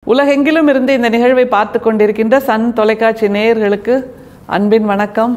உலகெங்கிலும் இருந்து இந்த நிகழ்வை பார்த்து கொண்டிருக்கின்ற சன் தொலைக்காட்சி நேயர்களுக்கு அன்பின் வணக்கம்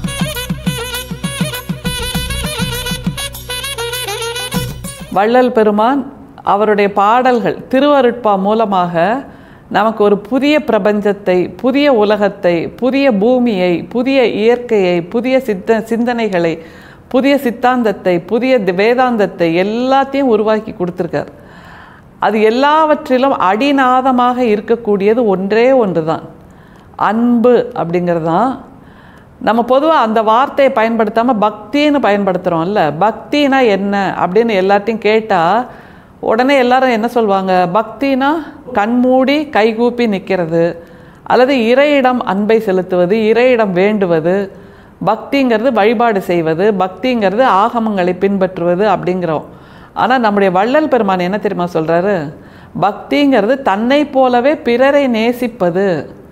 வள்ளல் பெருமான் அவருடைய பாடல்கள் திருவருட்பா மூலமாக நமக்கு ஒரு புதிய பிரபஞ்சத்தை புதிய உலகத்தை புதிய பூமியை புதிய இயற்கையை புதிய சித்த சிந்தனைகளை புதிய சித்தாந்தத்தை புதிய தி- வேதாந்தத்தை எல்லாத்தையும் உருவாக்கி கொடுத்துருக்கார் அது எல்லாவற்றிலும் அடிநாதமாக இருக்கக்கூடியது ஒன்றே ஒன்று தான் அன்பு அப்படிங்கிறது தான் நம்ம பொதுவாக அந்த வார்த்தையை பயன்படுத்தாமல் பக்தின்னு பயன்படுத்துகிறோம்ல பக்தினா என்ன அப்படின்னு எல்லாத்தையும் கேட்டால் உடனே எல்லாரும் என்ன சொல்லுவாங்க பக்தினா கண்மூடி கைகூப்பி நிற்கிறது அல்லது இறையிடம் அன்பை செலுத்துவது இறையிடம் வேண்டுவது பக்திங்கிறது வழிபாடு செய்வது பக்திங்கிறது ஆகமங்களை பின்பற்றுவது அப்படிங்கிறோம் ஆனால் நம்முடைய வள்ளல் பெருமான் என்ன தெரியுமா சொல்கிறாரு பக்திங்கிறது தன்னை போலவே பிறரை நேசிப்பது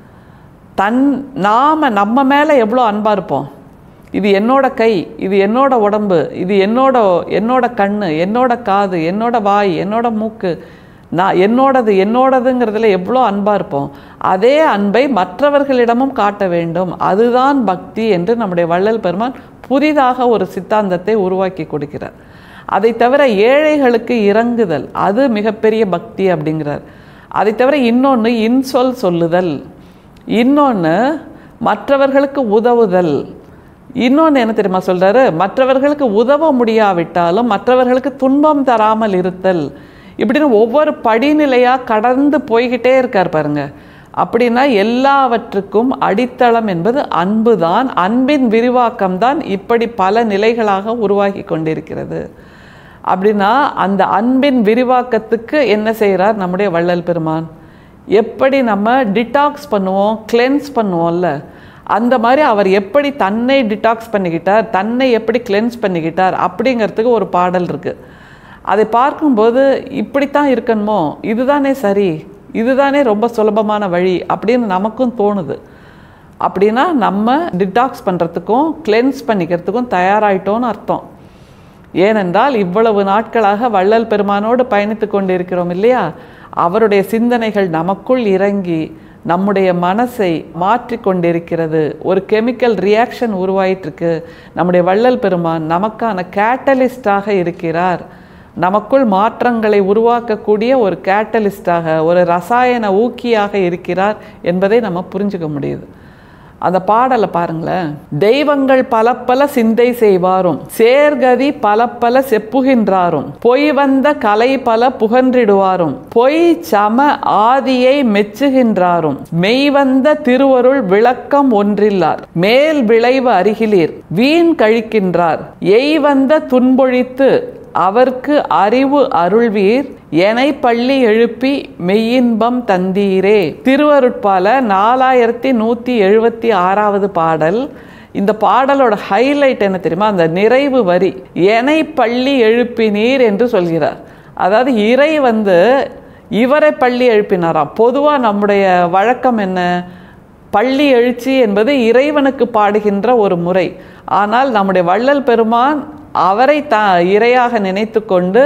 தன் நாம நம்ம மேலே எவ்வளோ அன்பாக இருப்போம் இது என்னோட கை இது என்னோட உடம்பு இது என்னோட என்னோட கண்ணு என்னோட காது என்னோட வாய் என்னோட மூக்கு நான் என்னோடது என்னோடதுங்கிறதுல எவ்வளோ அன்பாக இருப்போம் அதே அன்பை மற்றவர்களிடமும் காட்ட வேண்டும் அதுதான் பக்தி என்று நம்முடைய வள்ளல் பெருமான் புதிதாக ஒரு சித்தாந்தத்தை உருவாக்கி கொடுக்கிறார் அதை தவிர ஏழைகளுக்கு இறங்குதல் அது மிகப்பெரிய பக்தி அப்படிங்கிறார் அதை தவிர இன்னொன்று இன்சொல் சொல்லுதல் இன்னொன்று மற்றவர்களுக்கு உதவுதல் இன்னொன்று என்ன தெரியுமா சொல்றாரு மற்றவர்களுக்கு உதவ முடியாவிட்டாலும் மற்றவர்களுக்கு துன்பம் தராமல் இருத்தல் இப்படின்னு ஒவ்வொரு படிநிலையாக கடந்து போய்கிட்டே இருக்கார் பாருங்க அப்படின்னா எல்லாவற்றுக்கும் அடித்தளம் என்பது அன்பு தான் அன்பின் விரிவாக்கம் தான் இப்படி பல நிலைகளாக உருவாகி கொண்டிருக்கிறது அப்படின்னா அந்த அன்பின் விரிவாக்கத்துக்கு என்ன செய்கிறார் நம்முடைய வள்ளல் பெருமான் எப்படி நம்ம டிடாக்ஸ் பண்ணுவோம் கிளென்ஸ் பண்ணுவோம்ல அந்த மாதிரி அவர் எப்படி தன்னை டிடாக்ஸ் பண்ணிக்கிட்டார் தன்னை எப்படி கிளென்ஸ் பண்ணிக்கிட்டார் அப்படிங்கிறதுக்கு ஒரு பாடல் இருக்குது அதை பார்க்கும்போது இப்படித்தான் இருக்கணுமோ இதுதானே சரி இதுதானே ரொம்ப சுலபமான வழி அப்படின்னு நமக்கும் தோணுது அப்படின்னா நம்ம டிடாக்ஸ் பண்ணுறதுக்கும் கிளென்ஸ் பண்ணிக்கிறதுக்கும் தயாராயிட்டோன்னு அர்த்தம் ஏனென்றால் இவ்வளவு நாட்களாக வள்ளல் பெருமானோடு பயணித்து கொண்டிருக்கிறோம் இல்லையா அவருடைய சிந்தனைகள் நமக்குள் இறங்கி நம்முடைய மனசை மாற்றி கொண்டிருக்கிறது ஒரு கெமிக்கல் ரியாக்ஷன் உருவாயிட்டிருக்கு நம்முடைய வள்ளல் பெருமான் நமக்கான கேட்டலிஸ்டாக இருக்கிறார் நமக்குள் மாற்றங்களை உருவாக்கக்கூடிய ஒரு கேட்டலிஸ்டாக ஒரு ரசாயன ஊக்கியாக இருக்கிறார் என்பதை நம்ம புரிஞ்சுக்க முடியுது அந்த பாடலை பாருங்களேன் தெய்வங்கள் பல பல சிந்தை செய்வாரும் சேர்கதி பல பல செப்புகின்றாரும் பொய் வந்த கலை பல புகன்றிடுவாரும் பொய் சம ஆதியை மெச்சுகின்றாரும் மெய் வந்த திருவருள் விளக்கம் ஒன்றில்லார் மேல் விளைவு அருகிலீர் வீண் கழிக்கின்றார் எய் வந்த துன்பொழித்து அவர்க்கு அறிவு அருள்வீர் எனை பள்ளி எழுப்பி மெய்யின்பம் தந்தீரே திருவருட்பால நாலாயிரத்தி நூற்றி எழுபத்தி ஆறாவது பாடல் இந்த பாடலோட ஹைலைட் என்ன தெரியுமா அந்த நிறைவு வரி எனை பள்ளி எழுப்பினீர் என்று சொல்கிறார் அதாவது இறை வந்து இவரை பள்ளி எழுப்பினாராம் பொதுவாக நம்முடைய வழக்கம் என்ன பள்ளி எழுச்சி என்பது இறைவனுக்கு பாடுகின்ற ஒரு முறை ஆனால் நம்முடைய வள்ளல் பெருமான் அவரை த இறையாக நினைத்து கொண்டு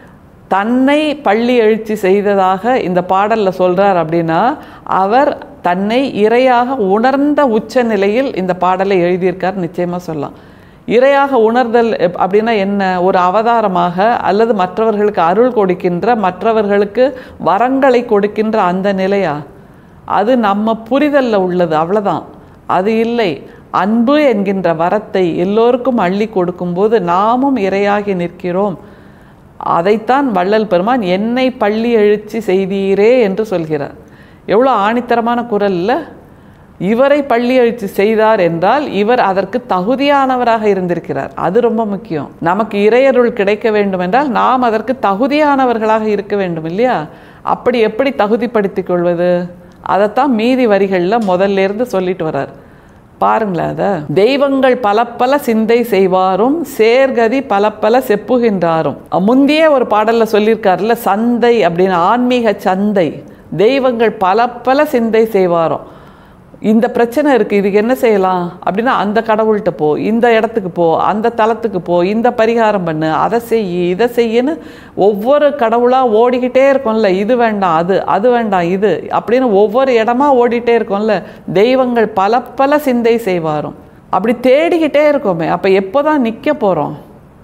தன்னை பள்ளி எழுச்சி செய்ததாக இந்த பாடலில் சொல்கிறார் அப்படின்னா அவர் தன்னை இறையாக உணர்ந்த உச்ச நிலையில் இந்த பாடலை எழுதியிருக்கார் நிச்சயமாக சொல்லலாம் இறையாக உணர்தல் எப்- அப்படின்னா என்ன ஒரு அவதாரமாக அல்லது மற்றவர்களுக்கு அருள் கொடுக்கின்ற மற்றவர்களுக்கு வரங்களை கொடுக்கின்ற அந்த நிலையா அது நம்ம புரிதல்ல உள்ளது அவ்வளவுதான் அது இல்லை அன்பு என்கின்ற வரத்தை எல்லோருக்கும் அள்ளி கொடுக்கும்போது நாமும் இரையாகி நிற்கிறோம் அதைத்தான் வள்ளல் பெருமான் என்னை பள்ளி எழுச்சி செய்தீரே என்று சொல்கிறார் எவ்வளோ ஆணித்தரமான குரல்ல இவரை பள்ளி எழுச்சி செய்தார் என்றால் இவர் அதற்கு தகுதியானவராக இருந்திருக்கிறார் அது ரொம்ப முக்கியம் நமக்கு இறையருள் கிடைக்க வேண்டும் என்றால் நாம் அதற்கு தகுதியானவர்களாக இருக்க வேண்டும் இல்லையா அப்படி எப்படி தகுதிப்படுத்திக் கொள்வது அதைத்தான் மீதி வரிகளில் முதல்ல இருந்து சொல்லிட்டு வர்றார் பாருங்களேன் அத தெய்வங்கள் பல பல சிந்தை செய்வாரும் சேர்கதி பல பல செப்புகின்றாரும் முந்தைய ஒரு பாடல்ல சொல்லியிருக்காருல்ல சந்தை அப்படின்னு ஆன்மீக சந்தை தெய்வங்கள் பல பல சிந்தை செய்வாரும் இந்த பிரச்சனை இருக்குது இதுக்கு என்ன செய்யலாம் அப்படின்னா அந்த கடவுள்கிட்ட போ இந்த இடத்துக்கு போ அந்த தலத்துக்கு போ இந்த பரிகாரம் பண்ணு அதை செய் இதை செய்யுன்னு ஒவ்வொரு கடவுளாக ஓடிக்கிட்டே இருக்கோம்ல இது வேண்டாம் அது அது வேண்டாம் இது அப்படின்னு ஒவ்வொரு இடமா ஓடிட்டே இருக்கோம்ல தெய்வங்கள் பல பல சிந்தை செய்வாரும் அப்படி தேடிக்கிட்டே இருக்கோமே அப்போ எப்போ தான் நிற்க போகிறோம்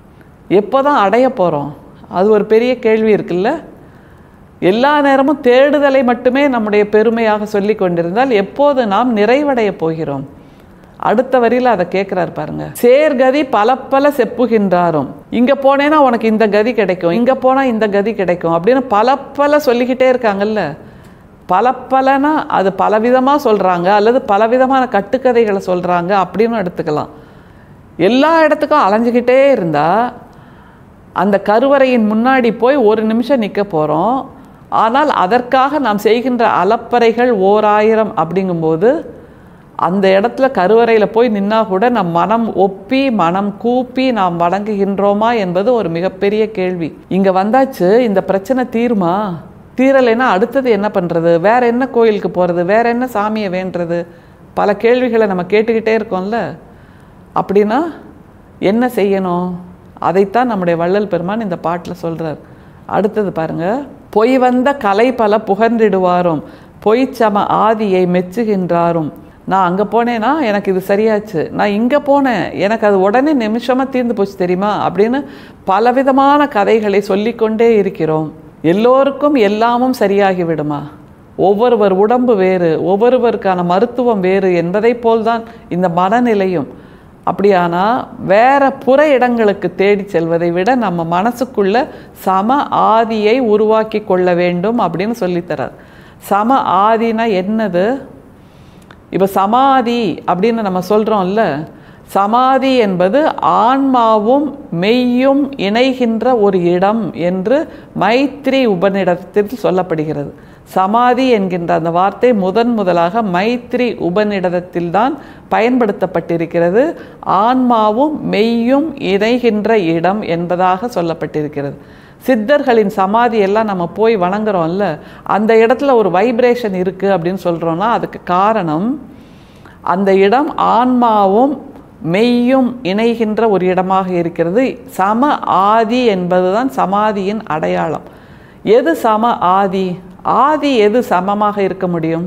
எப்போ தான் அடைய போகிறோம் அது ஒரு பெரிய கேள்வி இருக்குல்ல எல்லா நேரமும் தேடுதலை மட்டுமே நம்முடைய பெருமையாக சொல்லி கொண்டிருந்தால் எப்போது நாம் நிறைவடைய போகிறோம் அடுத்த வரியில் அதை கேட்குறாரு பாருங்க சேர்கதி பல பல செப்புகின்றாரும் இங்கே போனேன்னா உனக்கு இந்த கதி கிடைக்கும் இங்கே போனால் இந்த கதி கிடைக்கும் அப்படின்னு பல பல சொல்லிக்கிட்டே இருக்காங்கல்ல பல பலனா அது பலவிதமாக சொல்கிறாங்க அல்லது பலவிதமான கட்டுக்கதைகளை சொல்கிறாங்க அப்படின்னு எடுத்துக்கலாம் எல்லா இடத்துக்கும் அலைஞ்சிக்கிட்டே இருந்தால் அந்த கருவறையின் முன்னாடி போய் ஒரு நிமிஷம் நிற்க போகிறோம் ஆனால் அதற்காக நாம் செய்கின்ற அலப்பறைகள் ஓர் ஆயிரம் அப்படிங்கும்போது அந்த இடத்துல கருவறையில் போய் நின்னா கூட நம் மனம் ஒப்பி மனம் கூப்பி நாம் வணங்குகின்றோமா என்பது ஒரு மிகப்பெரிய கேள்வி இங்கே வந்தாச்சு இந்த பிரச்சனை தீருமா தீரலைன்னா அடுத்தது என்ன பண்ணுறது வேற என்ன கோயிலுக்கு போகிறது வேற என்ன சாமியை வேண்டுறது பல கேள்விகளை நம்ம கேட்டுக்கிட்டே இருக்கோம்ல அப்படின்னா என்ன செய்யணும் அதைத்தான் நம்முடைய வள்ளல் பெருமான் இந்த பாட்டில் சொல்கிறார் அடுத்தது பாருங்க பொய் வந்த கலை பல புகழ்ந்திடுவாரும் பொய் சம ஆதியை மெச்சுகின்றாரும் நான் அங்கே போனேன்னா எனக்கு இது சரியாச்சு நான் இங்கே போனேன் எனக்கு அது உடனே நிமிஷமாக தீர்ந்து போச்சு தெரியுமா அப்படின்னு பலவிதமான கதைகளை சொல்லிக்கொண்டே இருக்கிறோம் எல்லோருக்கும் எல்லாமும் சரியாகி விடுமா ஒவ்வொருவர் உடம்பு வேறு ஒவ்வொருவருக்கான மருத்துவம் வேறு என்பதைப் போல்தான் இந்த மனநிலையும் அப்படியானா வேற புற இடங்களுக்கு தேடி செல்வதை விட நம்ம மனசுக்குள்ள சம ஆதியை உருவாக்கி கொள்ள வேண்டும் அப்படின்னு சொல்லித்தரார் சம ஆதினா என்னது இப்போ சமாதி அப்படின்னு நம்ம சொல்கிறோம்ல சமாதி என்பது ஆன்மாவும் மெய்யும் இணைகின்ற ஒரு இடம் என்று மைத்ரி உபநிடத்தில் சொல்லப்படுகிறது சமாதி என்கின்ற அந்த வார்த்தை முதன் முதலாக மைத்ரி உபநிடதத்தில்தான் பயன்படுத்தப்பட்டிருக்கிறது ஆன்மாவும் மெய்யும் இணைகின்ற இடம் என்பதாக சொல்லப்பட்டிருக்கிறது சித்தர்களின் சமாதி எல்லாம் நம்ம போய் வணங்குறோம்ல அந்த இடத்துல ஒரு வைப்ரேஷன் இருக்குது அப்படின்னு சொல்கிறோன்னா அதுக்கு காரணம் அந்த இடம் ஆன்மாவும் மெய்யும் இணைகின்ற ஒரு இடமாக இருக்கிறது சம ஆதி என்பதுதான் சமாதியின் அடையாளம் எது சம ஆதி ஆதி எது சமமாக இருக்க முடியும்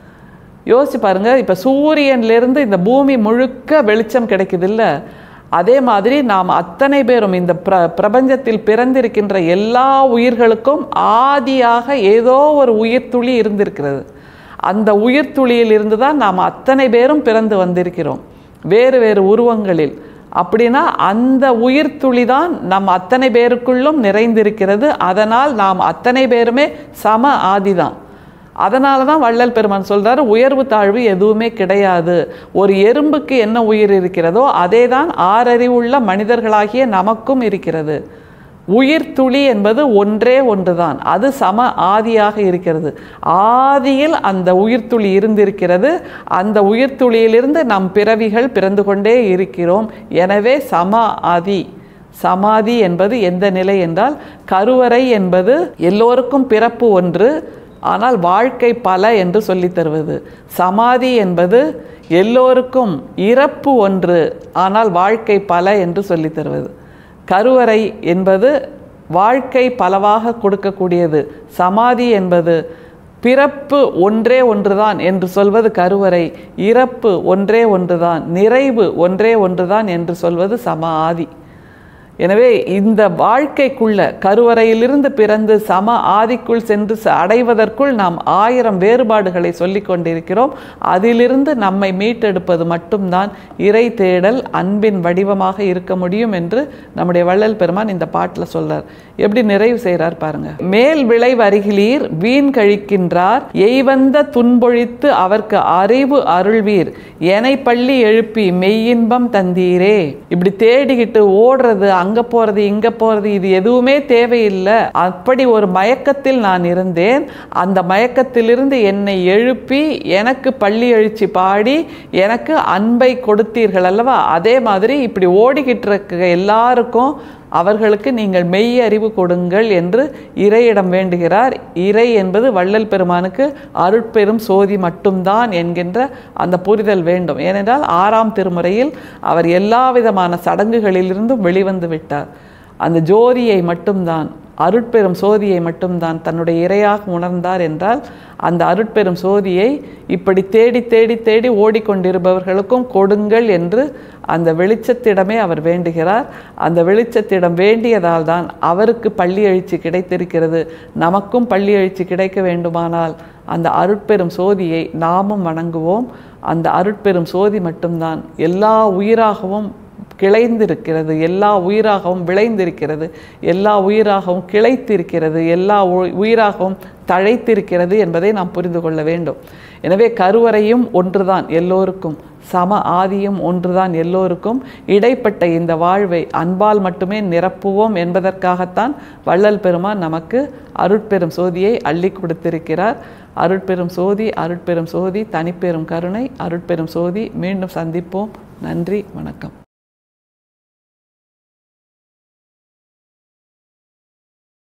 யோசிச்சு பாருங்க இப்போ சூரியன்லேருந்து இந்த பூமி முழுக்க வெளிச்சம் கிடைக்குதுல்ல அதே மாதிரி நாம் அத்தனை பேரும் இந்த பிர பிரபஞ்சத்தில் பிறந்திருக்கின்ற எல்லா உயிர்களுக்கும் ஆதியாக ஏதோ ஒரு உயிர் துளி இருந்திருக்கிறது அந்த உயிர் துளியில் இருந்து தான் நாம் அத்தனை பேரும் பிறந்து வந்திருக்கிறோம் வேறு வேறு உருவங்களில் அப்படின்னா அந்த உயிர் துளி தான் நம் அத்தனை பேருக்குள்ளும் நிறைந்திருக்கிறது அதனால் நாம் அத்தனை பேருமே சம ஆதிதான் அதனால தான் வள்ளல் பெருமான் சொல்றாரு உயர்வு தாழ்வு எதுவுமே கிடையாது ஒரு எறும்புக்கு என்ன உயிர் இருக்கிறதோ அதே தான் ஆறறிவுள்ள மனிதர்களாகிய நமக்கும் இருக்கிறது உயிர் துளி என்பது ஒன்றே ஒன்றுதான் அது சம ஆதியாக இருக்கிறது ஆதியில் அந்த உயிர் துளி இருந்திருக்கிறது அந்த உயிர் துளியிலிருந்து நம் பிறவிகள் பிறந்து கொண்டே இருக்கிறோம் எனவே சம ஆதி சமாதி என்பது எந்த நிலை என்றால் கருவறை என்பது எல்லோருக்கும் பிறப்பு ஒன்று ஆனால் வாழ்க்கை பல என்று சொல்லித் தருவது சமாதி என்பது எல்லோருக்கும் இறப்பு ஒன்று ஆனால் வாழ்க்கை பல என்று சொல்லித் தருவது கருவறை என்பது வாழ்க்கை பலவாக கொடுக்கக்கூடியது சமாதி என்பது பிறப்பு ஒன்றே ஒன்றுதான் என்று சொல்வது கருவறை இறப்பு ஒன்றே ஒன்றுதான் நிறைவு ஒன்றே ஒன்றுதான் என்று சொல்வது சம ஆதி எனவே இந்த வாழ்க்கைக்குள்ள கருவறையிலிருந்து பிறந்து சம ஆதிக்குள் சென்று ச- அடைவதற்குள் நாம் ஆயிரம் வேறுபாடுகளை சொல்லிக் கொண்டிருக்கிறோம் அதிலிருந்து நம்மை மீட்டெடுப்பது மட்டும்தான் இறை தேடல் அன்பின் வடிவமாக இருக்க முடியும் என்று நம்முடைய வள்ளல் பெருமான் இந்த பாட்டில் சொல்றார் எப்படி நிறைவு செய்கிறார் பாருங்க மேல் விளைவு அருகிலீர் வீண் கழிக்கின்றார் எய்வந்த துன்பொழித்து அவர்க்கு அறிவு அருள்வீர் எனை பள்ளி எழுப்பி மெய்யின்பம் தந்தீரே இப்படி தேடிக்கிட்டு ஓடுறது அங்க போறது இங்க போறது இது எதுவுமே தேவையில்லை அப்படி ஒரு மயக்கத்தில் நான் இருந்தேன் அந்த மயக்கத்திலிருந்து என்னை எழுப்பி எனக்கு பள்ளி எழுச்சி பாடி எனக்கு அன்பை கொடுத்தீர்கள் அல்லவா அதே மாதிரி இப்படி ஓடிக்கிட்டு இருக்க எல்லாருக்கும் அவர்களுக்கு நீங்கள் மெய் அறிவு கொடுங்கள் என்று இறையிடம் வேண்டுகிறார் இறை என்பது வள்ளல் பெருமானுக்கு அருட்பெரும் சோதி மட்டும்தான் என்கின்ற அந்த புரிதல் வேண்டும் ஏனென்றால் ஆறாம் திருமுறையில் அவர் எல்லா விதமான சடங்குகளிலிருந்தும் வெளிவந்து விட்டார் அந்த ஜோதியை மட்டும்தான் அருட்பெரும் சோதியை மட்டும்தான் தன்னுடைய இரையாக உணர்ந்தார் என்றால் அந்த அருட்பெரும் சோதியை இப்படி தேடி தேடி தேடி ஓடிக்கொண்டிருப்பவர்களுக்கும் கொடுங்கள் என்று அந்த வெளிச்சத்திடமே அவர் வேண்டுகிறார் அந்த வெளிச்சத்திடம் வேண்டியதால் தான் அவருக்கு பள்ளி எழுச்சி கிடைத்திருக்கிறது நமக்கும் பள்ளி எழுச்சி கிடைக்க வேண்டுமானால் அந்த அருட்பெரும் சோதியை நாமும் வணங்குவோம் அந்த அருட்பெரும் சோதி மட்டும்தான் எல்லா உயிராகவும் கிளைந்திருக்கிறது எல்லா உயிராகவும் விளைந்திருக்கிறது எல்லா உயிராகவும் கிளைத்திருக்கிறது எல்லா உ- உயிராகவும் தழைத்திருக்கிறது என்பதை நாம் புரிந்து கொள்ள வேண்டும் எனவே கருவறையும் ஒன்றுதான் எல்லோருக்கும் சம ஆதியும் ஒன்றுதான் எல்லோருக்கும் இடைப்பட்ட இந்த வாழ்வை அன்பால் மட்டுமே நிரப்புவோம் என்பதற்காகத்தான் வள்ளல் பெருமான் நமக்கு அருட்பெரும் சோதியை அள்ளி கொடுத்திருக்கிறார் அருட்பெரும் சோதி அருட்பெரும் சோதி தனிப்பெரும் கருணை அருட்பெரும் சோதி மீண்டும் சந்திப்போம் நன்றி வணக்கம்